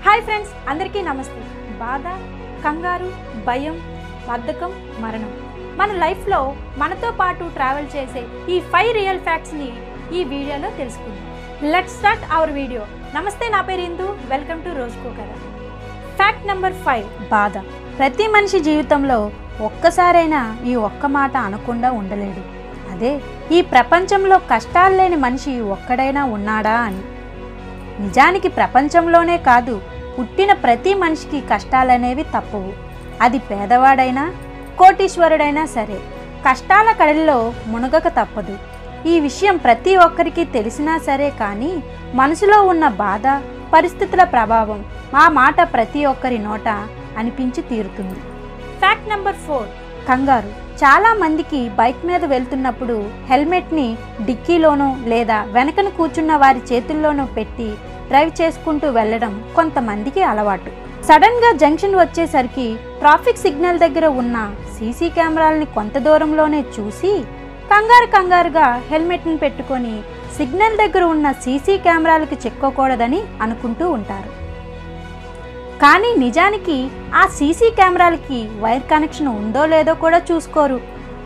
hi friends అందరికీ నమస్తే బాధ కంగారు భయం బద్ధకం మరణం మన లైఫ్లో మనతో పాటు ట్రావెల్ చేసే ఈ ఫైవ్ రియల్ ఫ్యాక్ట్స్ని ఈ వీడియోలో తెలుసుకుందాం లెట్ స్టార్ట్ అవర్ వీడియో నమస్తే నా పేరు ఇందు వెల్కమ్ టు రోజుకో కదా ఫ్యాక్ట్ నెంబర్ ఫైవ్ బాధ ప్రతి మనిషి జీవితంలో ఒక్కసారైనా ఈ ఒక్క మాట అనకుండా ఉండలేడు అదే ఈ ప్రపంచంలో కష్టాలు లేని మనిషి ఒక్కడైనా ఉన్నాడా అని నిజానికి ప్రపంచంలోనే కాదు పుట్టిన ప్రతి మనిషికి కష్టాలనేవి తప్పవు అది పేదవాడైనా కోటీశ్వరుడైనా సరే కష్టాల కడలిలో మునగక తప్పదు ఈ విషయం ప్రతి ఒక్కరికి తెలిసినా సరే కానీ మనసులో ఉన్న బాధ పరిస్థితుల ప్రభావం మా మాట ప్రతి ఒక్కరి నోట అనిపించి తీరుతుంది ఫ్యాక్ట్ నెంబర్ ఫోర్ కంగారు చాలా మందికి బైక్ మీద వెళ్తున్నప్పుడు హెల్మెట్ని డిక్కీలోనో లేదా వెనకన కూర్చున్న వారి చేతుల్లోనో పెట్టి డ్రైవ్ చేసుకుంటూ వెళ్ళడం కొంతమందికి అలవాటు సడన్ గా జంక్షన్ వచ్చేసరికి ట్రాఫిక్ సిగ్నల్ దగ్గర ఉన్న సీసీ కెమెరాలని కొంత దూరంలోనే చూసి కంగారు కంగారుగా హెల్మెట్ని పెట్టుకొని సిగ్నల్ దగ్గర ఉన్న సీసీ కెమెరాలకు చిక్కకూడదని అనుకుంటూ ఉంటారు కానీ నిజానికి ఆ సీసీ కెమెరాలకి వైర్ కనెక్షన్ ఉందో లేదో కూడా చూసుకోరు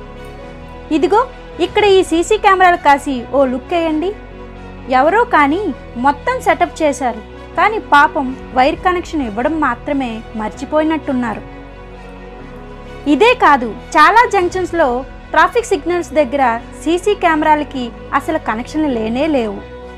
ఇదిగో ఇక్కడ ఈ సీసీ కెమెరాలు కాసి ఓ లుక్ వేయండి ఎవరో కానీ మొత్తం సెటప్ చేశారు కానీ పాపం వైర్ కనెక్షన్ ఇవ్వడం మాత్రమే మర్చిపోయినట్టున్నారు ఇదే కాదు చాలా జంక్షన్స్లో ట్రాఫిక్ సిగ్నల్స్ దగ్గర సీసీ కెమెరాలకి అసలు కనెక్షన్లు లేనే లేవు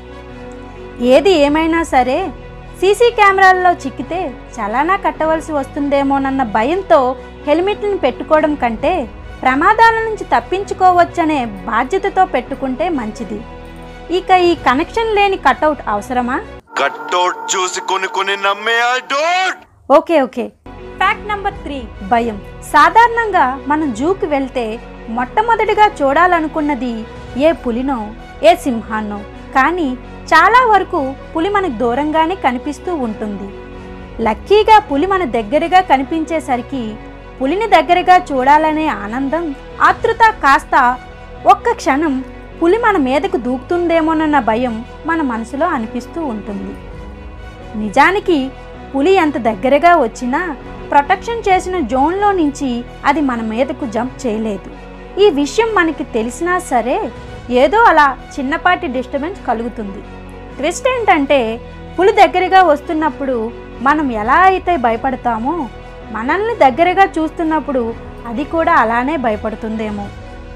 ఏది ఏమైనా సరే సీసీ కెమెరాల్లో చిక్కితే చలానా కట్టవలసి వస్తుందేమోనన్న భయంతో హెల్మెట్లను పెట్టుకోవడం కంటే ప్రమాదాల నుంచి తప్పించుకోవచ్చనే బాధ్యతతో పెట్టుకుంటే మంచిది ఇక ఈ కనెక్షన్ లేని కటౌట్ అవసరమా కట్అవుట్ చూసి కొన్ని కొన్ని నమ్మే I don't okay okay fact number three భయం సాధారణంగా మనం జూకి వెళ్తే మొట్టమొదటిగా చూడాలనుకున్నది ఏ పులినో ఏ సింహాన్నో కానీ చాలా వరకు పులి మనకు దూరంగానే కనిపిస్తూ ఉంటుంది లక్కీగా పులి మన దగ్గరగా కనిపించేసరికి పులిని దగ్గరగా చూడాలనే ఆనందం ఆతృత కాస్త ఒక్క క్షణం పులి మన మీదకు దూకుతుందేమోనన్న భయం మన మనసులో అనిపిస్తూ ఉంటుంది నిజానికి పులి ఎంత దగ్గరగా వచ్చినా ప్రొటెక్షన్ చేసిన జోన్లో నుంచి అది మన మీదకు జంప్ చేయలేదు ఈ విషయం మనకి తెలిసినా సరే ఏదో అలా చిన్నపాటి డిస్టర్బెన్స్ కలుగుతుంది ట్విస్ట్ ఏంటంటే పులి దగ్గరగా వస్తున్నప్పుడు మనం ఎలా అయితే భయపడతామో మనల్ని దగ్గరగా చూస్తున్నప్పుడు అది కూడా అలానే భయపడుతుందేమో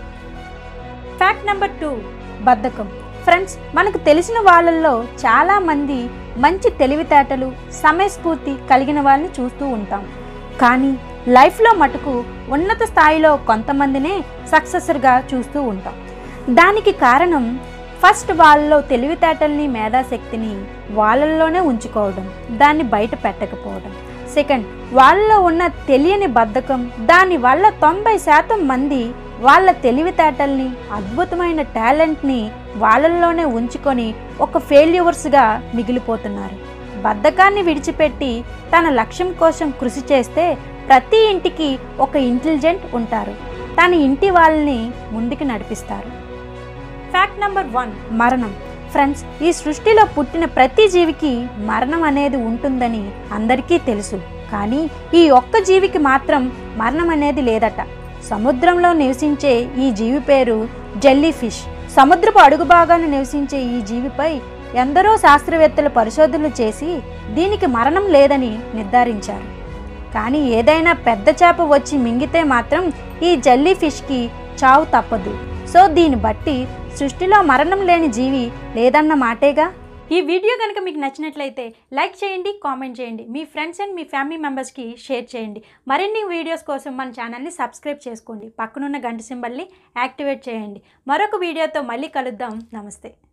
ఫ్యాక్ట్ నెంబర్ టూ బద్ధకం ఫ్రెండ్స్ మనకు తెలిసిన వాళ్ళల్లో చాలా మంది మంచి తెలివితేటలు సమయస్ఫూర్తి కలిగిన వాళ్ళని చూస్తూ ఉంటాం కానీ లైఫ్లో మటుకు ఉన్నత స్థాయిలో కొంతమందినే సక్సెసర్గా చూస్తూ ఉంటాం దానికి కారణం ఫస్ట్ వాళ్ళలో తెలివితేటల్ని మేధాశక్తిని వాళ్ళల్లోనే ఉంచుకోవడం దాన్ని బయట పెట్టకపోవడం సెకండ్ వాళ్ళలో ఉన్న తెలియని బద్ధకం దాని వల్ల తొంభై శాతం మంది వాళ్ళ తెలివితేటల్ని అద్భుతమైన టాలెంట్ని వాళ్ళల్లోనే ఉంచుకొని ఒక ఫెయిల్యూవర్స్గా మిగిలిపోతున్నారు బద్ధకాన్ని విడిచిపెట్టి తన లక్ష్యం కోసం కృషి చేస్తే ప్రతి ఇంటికి ఒక ఇంటెలిజెంట్ ఉంటారు తన ఇంటి వాళ్ళని ముందుకు నడిపిస్తారు ఫ్యాక్ట్ నెంబర్ వన్ మరణం ఫ్రెండ్స్ ఈ సృష్టిలో పుట్టిన ప్రతి జీవికి మరణం అనేది ఉంటుందని అందరికీ తెలుసు కానీ ఈ ఒక్క జీవికి మాత్రం మరణం అనేది లేదట సముద్రంలో నివసించే ఈ జీవి పేరు జెల్లీ ఫిష్ సముద్రపు అడుగు భాగాన నివసించే ఈ జీవిపై ఎందరో శాస్త్రవేత్తలు పరిశోధనలు చేసి దీనికి మరణం లేదని నిర్ధారించారు కానీ ఏదైనా పెద్ద చేప వచ్చి మింగితే మాత్రం ఈ జెల్లీ ఫిష్కి చావు తప్పదు సో దీన్ని బట్టి సృష్టిలో మరణం లేని జీవి లేదన్న మాటేగా ఈ వీడియో కనుక మీకు నచ్చినట్లయితే లైక్ చేయండి కామెంట్ చేయండి మీ ఫ్రెండ్స్ అండ్ మీ ఫ్యామిలీ మెంబర్స్కి షేర్ చేయండి మరిన్ని వీడియోస్ కోసం మన ఛానల్ని సబ్స్క్రైబ్ చేసుకోండి పక్కనున్న గంట సింబల్ని యాక్టివేట్ చేయండి మరొక వీడియోతో మళ్ళీ కలుద్దాం నమస్తే